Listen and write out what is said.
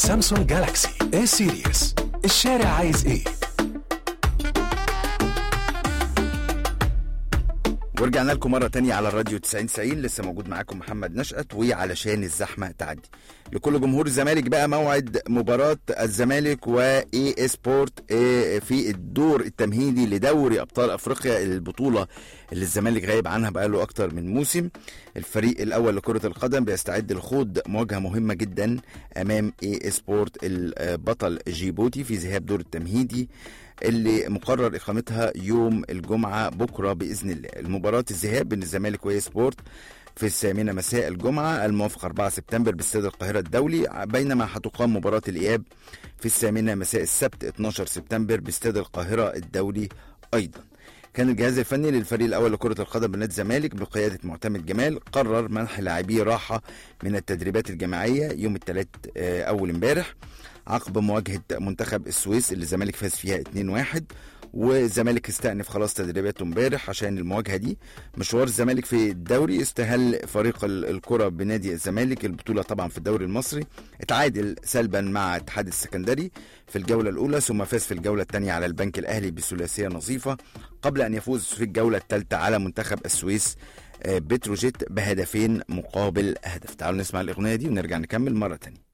سامسونج جالاكسي اي سيريس الشارع عايز ايه ورجعنا لكم مرة تانية على الراديو 90 90 لسه موجود معاكم محمد نشأت وعلشان الزحمة تعدي لكل جمهور الزمالك بقى موعد مباراة الزمالك واي سبورت إيه في الدور التمهيدي لدوري أبطال أفريقيا البطولة اللي الزمالك غايب عنها بقاله أكتر من موسم الفريق الأول لكرة القدم بيستعد لخوض مواجهة مهمة جدا أمام اي سبورت البطل جيبوتي في ذهاب دور التمهيدي اللي مقرر اقامتها يوم الجمعه بكره باذن الله المباراه الذهاب بين الزمالك واي سبورت في الثامنة مساء الجمعة الموافق 4 سبتمبر باستاد القاهرة الدولي بينما هتقام مباراة الإياب في الثامنة مساء السبت 12 سبتمبر باستاد القاهرة الدولي أيضا كان الجهاز الفني للفريق الاول لكره القدم بنادي الزمالك بقياده معتمد جمال قرر منح لاعبيه راحه من التدريبات الجماعيه يوم الثلاث اول امبارح عقب مواجهه منتخب السويس اللي الزمالك فاز فيها 2-1 والزمالك استأنف خلاص تدريباته امبارح عشان المواجهه دي مشوار الزمالك في الدوري استهل فريق الكره بنادي الزمالك البطوله طبعا في الدوري المصري اتعادل سلبا مع اتحاد السكندري في الجوله الاولى ثم فاز في الجوله الثانيه على البنك الاهلي بثلاثيه نظيفه قبل ان يفوز في الجوله الثالثه على منتخب السويس بتروجيت بهدفين مقابل هدف تعالوا نسمع الاغنيه دي ونرجع نكمل مره تانية